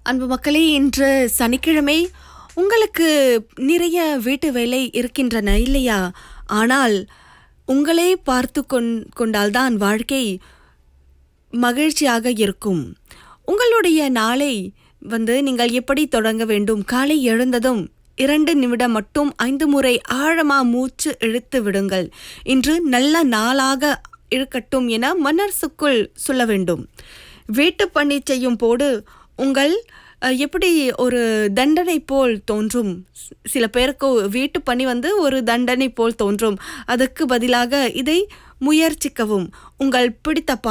அன்பு மக்களே இன்று சனிக்கிழமை உங்களுக்கு நிறைய வீட்டு வேலை இருக்கின்றன இல்லையா ஆனால் உங்களே பார்த்து கொண் கொண்டால்தான் வாழ்க்கை மகிழ்ச்சியாக இருக்கும் உங்களுடைய நாளை வந்து நீங்கள் எப்படி தொடங்க வேண்டும் காலை எழுந்ததும் இரண்டு நிமிடம் மட்டும் ஐந்து முறை ஆழமா மூச்சு இழுத்து விடுங்கள் இன்று நல்ல நாளாக இருக்கட்டும் என மனசுக்குள் சொல்ல வேண்டும் வீட்டு பணி செய்யும் போது உங்கள் அஹ், எப்படி ஒரு தண்டனை போல் தோன்றும் சி- சில பேருக்கு வீட்டு பணி வந்து ஒரு தண்டனை போல் தோன்றும் அதுக்கு பதிலாக இதை முயற்சிக்கவும் உங்கள் பிடித்த